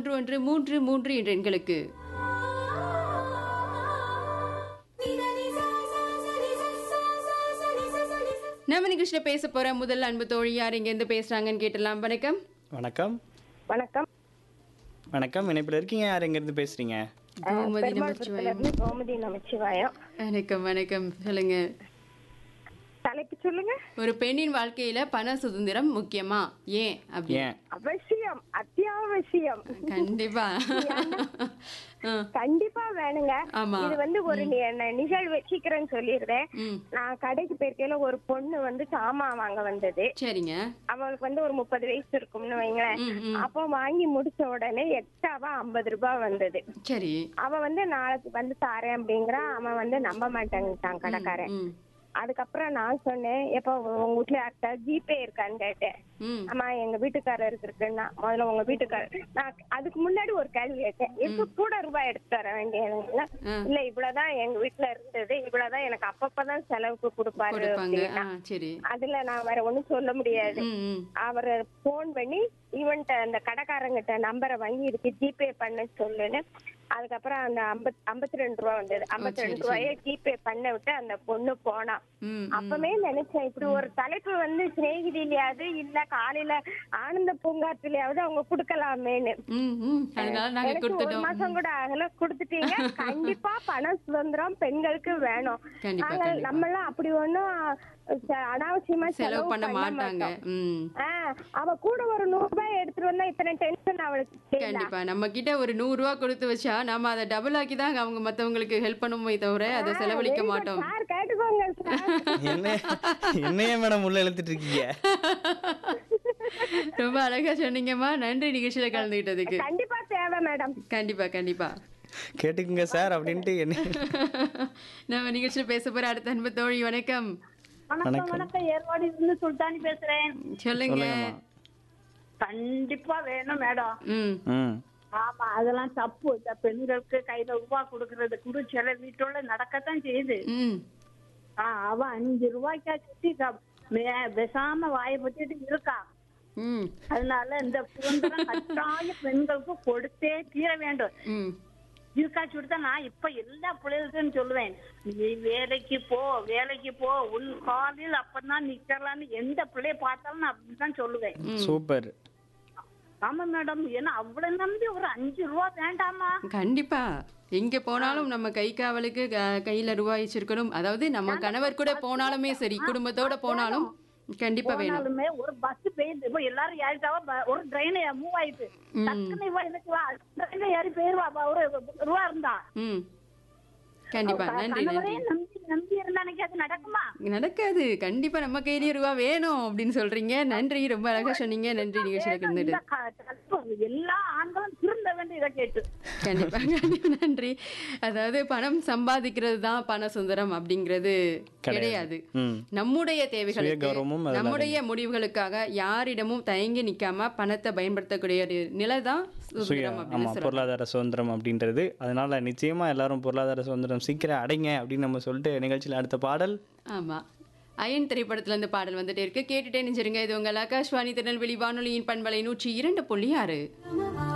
ஒன்று ஒன்று மூன்று மூன்று என்ற எண்களுக்கு நம்ம நிகழ்ச்சியில பேச போற முதல் அன்பு தோழி யார் இங்க இருந்து பேசுறாங்கன்னு கேட்டலாம் வணக்கம் வணக்கம் வணக்கம் வணக்கம் இணைப்பில் இருக்கீங்க யார் எங்கேருந்து பேசுறீங்க கோமதி பெருமாள்புரத்துல நமச்சிவாயம் இருந்து கோமதி நமச்சிவாயம் வணக்கம் வணக்கம் சொல்லுங்க தலைப்பு சொல்லுங்க ஒரு பெண்ணின் வாழ்க்கையில பண சுதந்திரம் முக்கியமா ஏன் அப்படி ஏன் அவசியம் அத்தியாவசியம் கண்டிப்பா ஆ, கண்டிப்பா வேணுங்க ஆமா. இது வந்து ஒரு நி- ந- நிகழ்வு வச்சுக்கிறேன்னு சொல்லிடுறேன் ம் நான் கடைக்கு போயிருக்கையில ஒரு பொண்ணு வந்து சாமான் வாங்க வந்தது சரிங்க அவளுக்கு வந்து ஒரு முப்பது வயசு இருக்கும்னு வைங்களேன் ம் ம் அப்போ வாங்கி முடிச்ச உடனே எக்ஸ்ட்ராவா ஐம்பது ரூபாய் வந்தது சரி அவ வந்து நாளைக்கு வந்து தாரேன் அப்படிங்கிறான் அவன் வந்து நம்ப மாட்டேங்கிட்டான் கடைக்காரன் ம் அதுக்கப்புறம் நான் சொன்னேன் எப்ப உங்க வீட்டுல யார்கிட்ட ஜிபே இருக்கான்னு கேட்டேன் ம் ஆமா எங்க வீட்டுக்காரருக்கு இருக்குன்னா முதல்ல உங்க வீட்டுக்காரர் நான் அதுக்கு முன்னாடி ஒரு கேள்வி கேட்டேன் இப்ப கூட ரூபாய் எடுத்து தர வேண்டியதுங்களா ஆ. இல்ல இவ்வளவுதான் எங்க வீட்டுல இருந்தது இவ்வளவுதான் எனக்கு அப்பப்பதான் செலவுக்கு கொடுப்பாரு கொடுப்பாங்க அப்படின்னா. ஆ சரி அதுல நான் வேற ஒண்ணும் சொல்ல முடியாது ம் ம் அவரு போன் பண்ணி இவன்ட்ட அந்த கடைக்காரங்கிட்ட நம்பரை வாங்கி இதுக்கு ஜிபே பண்ண சொல்லுன்னு அதுக்கப்புறம் அந்த ஐம்பத் ஐம்பத்தி ரெண்டு ரூபா வந்தது ஐம்பத்தி ரெண்டு ரூபாய ஜிபே பண்ண விட்டு அந்த பொண்ணு போனா ம் அப்பவே நினைச்சேன் இப்படி ஒரு தலைப்பு வந்து சிநேகிதிலையாவது இல்ல காலையில ஆனந்த பூங்காத்திலேயாவது அவங்க குடுக்கலாமேன்னு ம் ம் அதனால நாங்க எனக்கு ஒரு கொடுத்துட்டோம் மாசம் கூட ஆகல குடுத்துட்டீங்க கண்டிப்பா பண சுதந்திரம் பெண்களுக்கு வேணும் கண்டிப்பா நாங்க கண்டிப்பா நம்ம எல்லாம் அப்படி ஒண்ணும் ச- அனாவசியமா செலவு பண்ண மாட்டாங்க ம் ஆ, அவ கூட ஒரு நூறு ரூபாய் எடுத்துட்டு வந்தா இத்தனை டென்ஷன் அவளுக்கு தெரியல. கண்டிப்பா நம்ம கிட்ட ஒரு நூறு ரூபா கொடுத்து வச்சா நாம அதை டபுள் ஆக்கி தான் அவங்க மத்தவங்களுக்கு ஹெல்ப் பண்ணுமே தவிர அதை செலவழிக்க very good. மாட்டோம் சார் கேட்டுக்கோங்க சார் என்ன என்னையே மேடம் உள்ள இழுத்துட்டு இருக்கீங்க ரொம்ப அழகா சொன்னீங்கம்மா நன்றி நிகழ்ச்சியில கலந்துகிட்டதுக்கு கண்டிப்பா தேவை மேடம் கண்டிப்பா கண்டிப்பா கேட்டுக்குங்க சார் அப்படின்ட்டு என்ன நம்ம நிகழ்ச்சியில பேச போற அடுத்த அன்பு தோழி வணக்கம் வணக்கம் வணக்கம் ஏற்பாடு இருந்து சுல்தானி பேசுறேன் சொல்லுங்க சொல்லுங்கம்மா கண்டிப்பா வேணும் மேடம் ம் ம் ஆமா அதெல்லாம் தப்பு இந்த பெண்களுக்கு கையில ரூபாய் கொடுக்கறது கூட சில வீட்டோட நடக்கத்தான் செய்யுது ம் ஆ, அவ அஞ்சு ரூபாய்க்கா சுத்தி க- மே- பேசாம வாயை பத்திட்டு இருக்கா ம் அதனால இந்த சுதந்திரம் கட்டாய பெண்களுக்கு கொடுத்தே தீர வேண்டும் ம் இருக்கா சுடுதா நான் இப்ப எல்லா பிள்ளைகளுக்கும் சொல்லுவேன் நீ வேலைக்கு போ வேலைக்கு போ உன் காலில் அப்பதான் நிக்கலாம்னு எந்த பிள்ளைய பார்த்தாலும் நான் அப்படிதான் சொல்லுவேன் சூப்பர் ஆமா மேடம் ஏன்னா அவ்வளவு நம்பி ஒரு அஞ்சு ரூபா வேண்டாமா கண்டிப்பா எங்க போனாலும் நம்ம கை காவலுக்கு க- கையில ரூபாய் வச்சிருக்கணும் அதாவது நம்ம கணவர் கூட போனாலுமே சரி குடும்பத்தோட போனாலும் கண்டிப்பா வேணும் போனாலுமே ஒரு பஸ் போயிடுது இப்போ எல்லாரும் ஏறிட்டாவா ப- ஒரு ட்ரெயின் மூவ் ஆயிட்டு ம் டக்குனு இவ எனக்கு வா ட்ரெயின்ல ஏறி போயிருவா அப்ப ஒரு ரூபா இருந்தா ம் கண்டிப்பா நன்றி நன்றி கணவரே நம்பி நம்பி இருந்தா எனக்கு அது நடக்குமா நடக்காது கண்டிப்பா நம்ம கையிலேயே ரூபா வேணும் அப்படின்னு சொல்றீங்க நன்றி ரொம்ப அழகா சொன்னீங்க நன்றி நிகழ்ச்சியில கலந்துட்டு இந்த க- தத்துவம் எல்லா ஆண்களும் திருந்த வேண்டும் இதை கேட்டு கண்டிப்பா கண்டிப்பா நன்றி அதாவது பணம் சம்பாதிக்கிறது தான் பண சுந்தரம் அப்படிங்கிறது கிடையாது ம் நம்முடைய தேவைகளுக்கு சுயகௌரவமும் அதுல நம்முடைய முடிவுகளுக்காக யாரிடமும் தயங்கி நிக்காம பணத்தை பயன்படுத்தக்கூடிய ஒரு நிலை தான் சுய சுதந்திரம் அப்படின்னு ஆமாம் சொல்றோம் பொருளாதார சுதந்திரம் அப்படின்றது அதனால நிச்சயமா எல்லாரும் பொருளாதார சுதந்திரம் சீக்கிரம் அடைங்க அப்படின்னு நம்ம சொல்லிட்டு நிகழ்ச்சியில் அடுத்த பாடல் ஆமா அயன் திரைப்படத்துல இருந்து பாடல் வந்துட்டே இருக்கு கேட்டுட்டே நிஞ்சிருங்க இது உங்கள் ஆகாஷ்வாணி திருநெல்வேலி வானொலியின் பண்பலை நூற்றி இரண்டு புள்ளி ஆறு